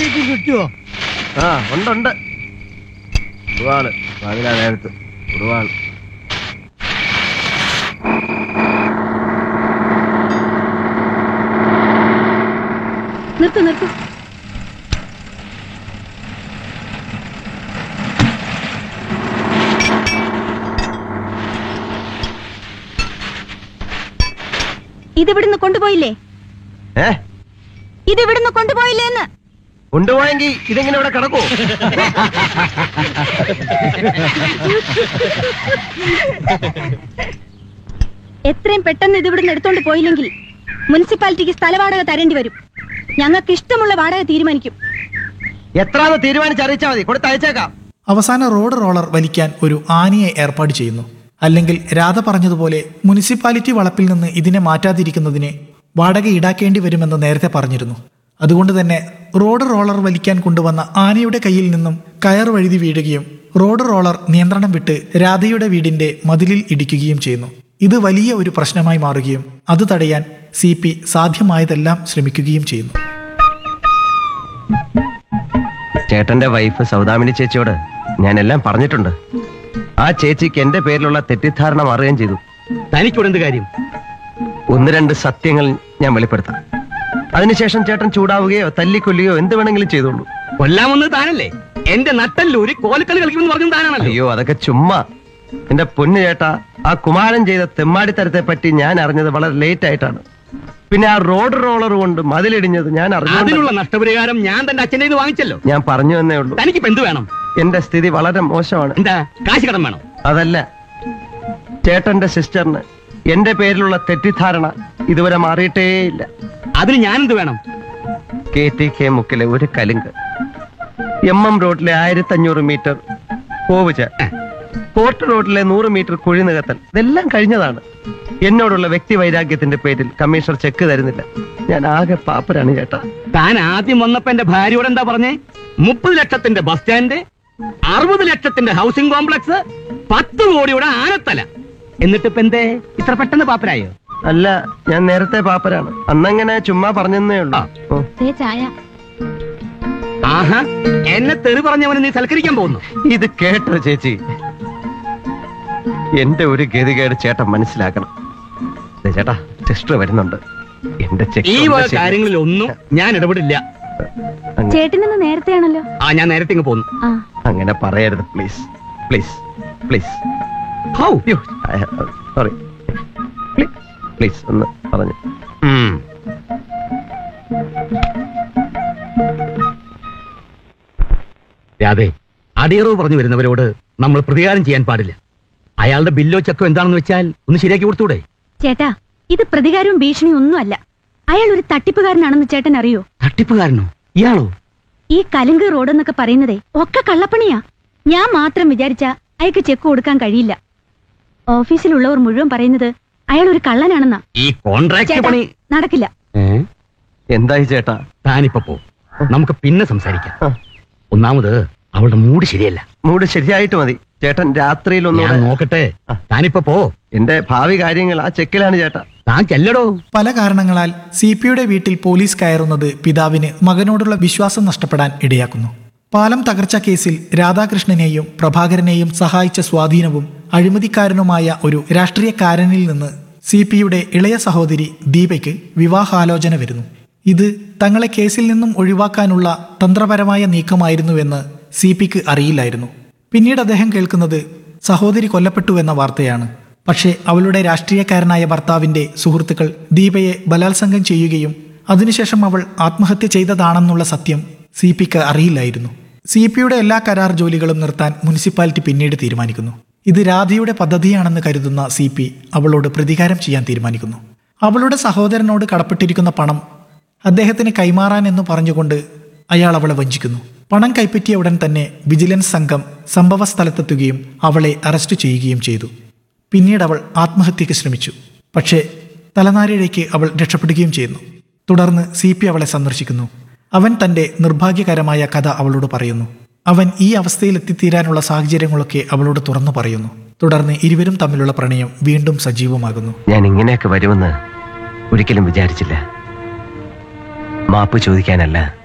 എനിക്ക് കിട്ടുമോ ആ ഉണ്ടുണ്ട് ഒരുപാട് അതിലാ നേരത്ത് ഒരുപാട് നിർത്ത് നിർത്ത് ഇതിവിടുന്ന് കൊണ്ടുപോയില്ലേ ഏ ഇതിവിടുന്ന് കൊണ്ടുപോയില്ലേന്ന് കൊണ്ടുപോയെങ്കിൽ ഇതെങ്ങനെ ഇവിടെ കിടക്കോ എത്രയും പെട്ടെന്ന് ഇതിവിടുന്ന് എടുത്തോണ്ട് പോയില്ലെങ്കിൽ മുനിസിപ്പാലിറ്റിക്ക് സ്ഥലവാടക തരേണ്ടി വരും ഞങ്ങൾക്ക് ഇഷ്ടമുള്ള വാടക തീരുമാനിക്കും എത്രാന്ന് തീരുമാനിച്ച് അറിയിച്ചാൽ മതി കൊടുത്ത് അയച്ചേക്കാം അവസാന റോഡ് റോളർ വലിക്കാൻ ഒരു ആനയെ ഏർപ്പാട് ചെയ്യുന്നു അല്ലെങ്കിൽ രാധ പറഞ്ഞതുപോലെ മുനിസിപ്പാലിറ്റി വളപ്പിൽ നിന്ന് ഇതിനെ മാറ്റാതിരിക്കുന്നതിന് വാടക ഈടാക്കേണ്ടി വരുമെന്ന് നേരത്തെ പറഞ്ഞിരുന്നു അതുകൊണ്ട് തന്നെ റോഡ് റോളർ വലിക്കാൻ കൊണ്ടുവന്ന ആനയുടെ കയ്യിൽ നിന്നും കയർ വഴുതി വീഴുകയും റോഡ് റോളർ നിയന്ത്രണം വിട്ട് രാധയുടെ വീടിന്റെ മതിലിൽ ഇടിക്കുകയും ചെയ്യുന്നു ഇത് വലിയ ഒരു പ്രശ്നമായി മാറുകയും അത് തടയാൻ സി പി സാധ്യമായതെല്ലാം ശ്രമിക്കുകയും ചെയ്യുന്നു ചേട്ടന്റെ വൈഫ് സൗദാമിനി ചേച്ചിയോട് ഞാൻ എല്ലാം പറഞ്ഞിട്ടുണ്ട് ആ ചേച്ചിക്ക് എന്റെ പേരിലുള്ള തെറ്റിദ്ധാരണ മാറുകയും ചെയ്തു തനിക്കിവിടെ എന്ത് കാര്യം ഒന്ന് രണ്ട് സത്യങ്ങൾ ഞാൻ വെളിപ്പെടുത്താം അതിനുശേഷം ചേട്ടൻ ചൂടാവുകയോ തല്ലിക്കൊല്ലുകയോ എന്ത് വേണമെങ്കിലും ചെയ്തോളൂ കൊല്ലാമെന്ന് താനല്ലേ എന്റെ നട്ടല്ലൂരി കോലക്കളി കളിക്കുമെന്ന് പറഞ്ഞത് താനാണല്ലോ അയ്യോ അതൊക്കെ ചുമ്മാ എന്റെ പൊന്നു ചേട്ടാ ആ കുമാരൻ ചെയ്ത തെമ്മാടിത്തരത്തെ പറ്റി ഞാൻ അറിഞ്ഞത് വളരെ ലേറ്റ് ആയിട്ടാണ് പിന്നെ ആ റോഡ് റോളർ കൊണ്ട് മതിലിടിഞ്ഞത് ഞാൻ അറിഞ്ഞു അതിനുള്ള നഷ്ടപരിഹാരം ഞാൻ തന്റെ അച്ഛൻ്റെ കയ്യിൽ നിന്ന് വാങ്ങിച്ചല്ലോ ഞാൻ പറഞ്ഞു എന്നേ ഉള്ളൂ തനിക്കിപ്പോ എന്ത് വേണം എന്റെ സ്ഥിതി വളരെ മോശമാണ് എന്താ കാശ് കടം വേണം അതല്ല ചേട്ടന്റെ സിസ്റ്ററിന് എന്റെ പേരിലുള്ള തെറ്റിദ്ധാരണ ഇതുവരെ മാറിയിട്ടേയില്ല അതിന് ഞാൻ എന്ത് വേണം കെ ടി കെ മുക്കിലെ ഒരു കലുങ്ക് എം എം റോഡിലെ ആയിരത്തി അഞ്ഞൂറ് മീറ്റർ പോവുച കോർട്ട് റോഡിലെ നൂറ് മീറ്റർ കുഴി നികത്തൽ ഇതെല്ലാം കഴിഞ്ഞതാണ് എന്നോടുള്ള വ്യക്തി വൈരാഗ്യത്തിന്റെ പേരിൽ കമ്മീഷണർ ചെക്ക് തരുന്നില്ല ഞാൻ ആകെ പാപ്പരാണ് ചേട്ടാ താൻ ആദ്യം വന്നപ്പോ എന്റെ ഭാര്യയോട് എന്താ പറഞ്ഞേ മുപ്പത് ലക്ഷത്തിന്റെ ബസ് സ്റ്റാൻഡ് അറുപത് ലക്ഷത്തിന്റെ ഹൗസിംഗ് കോംപ്ലക്സ് പത്ത് കോടിയുടെ ആനത്തല എന്നിട്ട് ഇപ്പൊ എന്തേ ഇത്ര പെട്ടെന്ന് പാപ്പരായോ അല്ല ഞാൻ നേരത്തെ പാപ്പരാണ് അന്നങ്ങനെ ചുമ്മാ പറഞ്ഞെന്നേ ഉള്ളൂ ഓ, ദേ ചായ ആഹാ എന്നെ തെറി പറഞ്ഞവന് നീ സൽക്കരിക്കാൻ പോകുന്നു ഇത് കേട്ടോ ചേച്ചി എന്റെ ഒരു ഗതികേട് ചേട്ടൻ മനസ്സിലാക്കണം ദേ ചേട്ടാ സിസ്റ്റർ വരുന്നുണ്ട് എന്റെ ചെക്ക് ഈ ഒന്ന് വക ശരി- കാര്യങ്ങളിൽ ഒന്നും ഞാൻ ഇടപെടില്ല അങ്ങ- ചേട്ടനിന്ന് നേരത്തെയാണല്ലോ ആ ഞാൻ നേരത്തെ ഇങ്ങ് പോന്നു ആ അങ്ങനെ പറയരുത് please please please how sorry please ഒന്ന് പറഞ്ഞു ഉം. രാധേ അടിയറവ് പറഞ്ഞു വരുന്നവരോട് നമ്മൾ പ്രതികാരം ചെയ്യാൻ പാടില്ല അയാളുടെ ബില്ലോ ചെക്കോ എന്താണെന്ന് വെച്ചാൽ ഒന്ന് ശരിയാക്കി കൊടുത്തൂടെ ചേട്ടാ ഇത് പ്രതികാരവും ഭീഷണിയും ഒന്നുമല്ല അയാൾ ഒരു തട്ടിപ്പുകാരനാണെന്ന് ചേട്ടൻ അറിയോ തട്ടിപ്പുകാരനോ ഇയാളോ ഈ കലുങ്ക് റോഡ് എന്നൊക്കെ പറയുന്നതേ ഒക്കെ കള്ളപ്പണിയാ ഞാൻ മാത്രം വിചാരിച്ച അയാൾക്ക് ചെക്ക് കൊടുക്കാൻ കഴിയില്ല ഓഫീസിലുള്ളവർ മുഴുവൻ പറയുന്നത് അയാൾ ഒരു കള്ളനാണെന്നാ ഈ കോൺട്രാക്ട് ചേട്ടാ പണി നടക്കില്ല ഏ? എന്തായി ചേട്ടാ താനിപ്പോ പോ നമുക്ക് പിന്നെ സംസാരിക്കാം ആ, ഒന്നാമത് അവളുടെ മൂഡ് ശരിയല്ല മൂഡ് ശരിയായിട്ട് മതി ചേട്ടൻ രാത്രിയിൽ ഞാൻ ഒന്നുകൂടെ നോക്കട്ടെ താനിപ്പോ പോ എന്റെ ഭാവി കാര്യങ്ങൾ ആ ചെക്കിലാണ് ചേട്ടാ താൻ ചെല്ലടോ പല കാരണങ്ങളാൽ സി പിയുടെ വീട്ടിൽ പോലീസ് കയറുന്നത് പിതാവിന് മകനോടുള്ള വിശ്വാസം നഷ്ടപ്പെടാൻ ഇടയാക്കുന്നു പാലം തകർച്ച കേസിൽ രാധാകൃഷ്ണനെയും പ്രഭാകരനെയും സഹായിച്ച സ്വാധീനവും അഴിമതിക്കാരനുമായ ഒരു രാഷ്ട്രീയക്കാരനിൽ നിന്ന് സി പിയുടെ ഇളയ സഹോദരി ദീപയ്ക്ക് വിവാഹാലോചന വരുന്നു ഇത് തങ്ങളെ കേസിൽ നിന്നും ഒഴിവാക്കാനുള്ള തന്ത്രപരമായ നീക്കമായിരുന്നുവെന്ന് സി പിക്ക് അറിയില്ലായിരുന്നു പിന്നീട് അദ്ദേഹം കേൾക്കുന്നത് സഹോദരി കൊല്ലപ്പെട്ടുവെന്ന വാർത്തയാണ് പക്ഷേ അവളുടെ രാഷ്ട്രീയക്കാരനായ ഭർത്താവിന്റെ സുഹൃത്തുക്കൾ ദീപയെ ബലാത്സംഗം ചെയ്യുകയും അതിനുശേഷം അവൾ ആത്മഹത്യ ചെയ്തതാണെന്നുള്ള സത്യം സി പിക്ക് അറിയില്ലായിരുന്നു സി പിയുടെ എല്ലാ കരാർ ജോലികളും നിർത്താൻ മുനിസിപ്പാലിറ്റി പിന്നീട് തീരുമാനിക്കുന്നു ഇത് രാധയുടെ പദ്ധതിയാണെന്ന് കരുതുന്ന സി പി അവളോട് പ്രതികാരം ചെയ്യാൻ തീരുമാനിക്കുന്നു അവളുടെ സഹോദരനോട് കടപ്പെട്ടിരിക്കുന്ന പണം അദ്ദേഹത്തിന് കൈമാറാൻ എന്ന് പറഞ്ഞുകൊണ്ട് അയാൾ അവളെ വഞ്ചിക്കുന്നു പണം കൈപ്പറ്റിയ ഉടൻ തന്നെ വിജിലൻസ് സംഘം സംഭവ സ്ഥലത്തെത്തുകയും അവളെ അറസ്റ്റ് ചെയ്യുകയും ചെയ്തു പിന്നീട് അവൾ ആത്മഹത്യക്ക് ശ്രമിച്ചു പക്ഷേ തലനാരിഴയ്ക്ക് അവൾ രക്ഷപ്പെടുകയും ചെയ്യുന്നു തുടർന്ന് സി പി അവളെ സന്ദർശിക്കുന്നു അവൻ തന്റെ നിർഭാഗ്യകരമായ കഥ അവളോട് പറയുന്നു അവൻ ഈ അവസ്ഥയിൽ എത്തിത്തീരാനുള്ള സാഹചര്യങ്ങളൊക്കെ അവളോട് തുറന്നു പറയുന്നു തുടർന്ന് ഇരുവരും തമ്മിലുള്ള പ്രണയം വീണ്ടും സജീവമാകുന്നു ഞാൻ ഇങ്ങനെയൊക്കെ വരുമെന്ന് ഒരിക്കലും വിചാരിച്ചില്ല മാപ്പ് ചോദിക്കാനല്ല